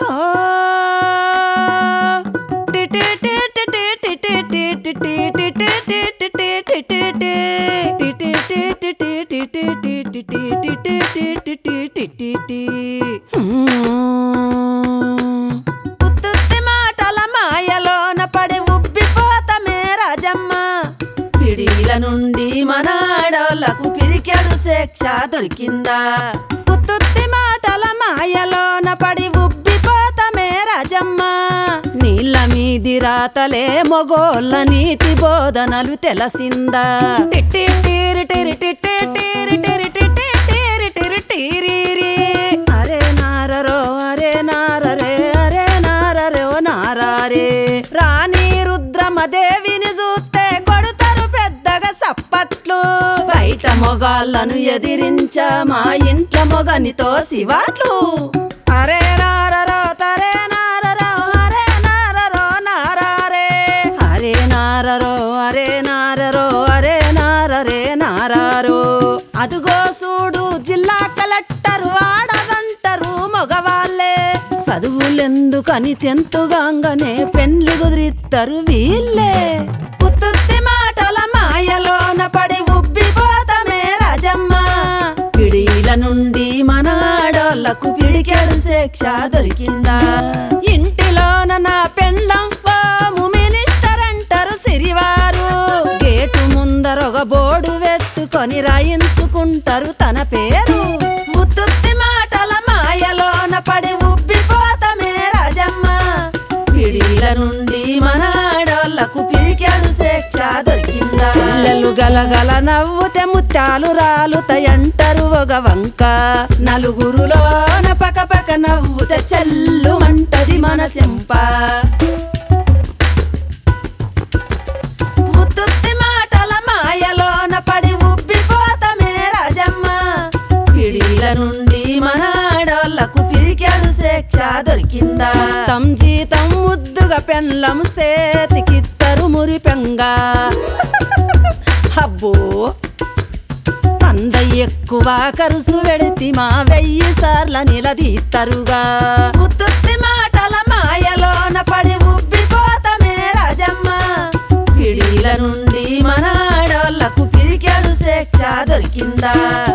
ఉత్తుత్తి మాటల మాయలోన పడి ఉబ్బిపోతమే రాజమ్మ పిడిల నుండి మన ఆడోళ్లకు పిరికెడు శిక్ష దొరికిందా ఉత్తుత్తి మాటల మాయలోన పడి ఉబ్బిపోతమే రాజమ్మ నీళ్ళ మీది రాతలే మొగోళ్ళ నీతి బోధనలు తెలసిందా టిట్టి టీరి టిరి టిట్టి టీరి టిరి టిట్టి టీరి టిరి టీరిరి. అరే నారరో అరే నారరే అరే నారరే ఓ నారారే రాణి రుద్రమదేవిని చూస్తే కొడుతారు పెద్దగా సప్పట్లు బయట మొగాళ్ళను ఎదిరించా మా ఇంట్లో మొగనితో శివాట్లు అరే నారరో తరే నారరో అరే నారరో నారారే అరే నారరో అరే నారరో అరే నారరే నారారో అదుగో చూడు జిల్లా కలెక్టర్ వాడదంటారు మగవాళ్ళే చదువులెందుకని తెంతుగాంగనే పెండ్లి కుదిరిత్తరు వీళ్ళే ఉత్తుత్తి మాటల మాయలోన పడి ఉబ్బిపోతమే రాజమ్మ పిడిల నుండి మన ఆడోళ్లకు పిడికెడు శిక్ష దొరికిందా ఇంటిలోన నా పెండ్లం పాము మినిస్టర్ అంటారు సిరివారు గేటు ముందర ఒక బోర్డు పెట్టుకొని రాయించుకుంటారు తన పేరు ఉత్తుత్తి మాటల మాయలోన పడి ఉబ్బిపోతమే రాజమ్మ పిడిల నుండి మన ఆడోళ్లకు పిరికెడు శిక్ష దొరికిందా పిల్లలు గలగల నవ్వుతే ముత్యాలు రాలుతాయంటారు ఒక వంక నలుగురులోన పక పక నవ్వుతే చెల్లు మంటది మన చెంప ఉత్తుత్తి మాటల మాయలోన పడి ఉబ్బిపోతమే రాజమ్మ పిడిల నుండి మన ఆడోళ్లకు పిరికెడు శిక్ష దొరికిందా తమ్ జీతం ముద్దుగా పెన్లం సేతికిత్తరు మురిపెంగా అబ్బో వంద ఎక్కువ కరుసు వెడితి మా వెయ్యి సార్ల నిలదీత్తరుగా ఉత్తుత్తి మాటల మాయలోన పడి ఉబ్బిపోతమే రాజమ్మ పిడిల నుండి మన ఆడోళ్లకు పిరికెడు శిక్ష దొరికిందా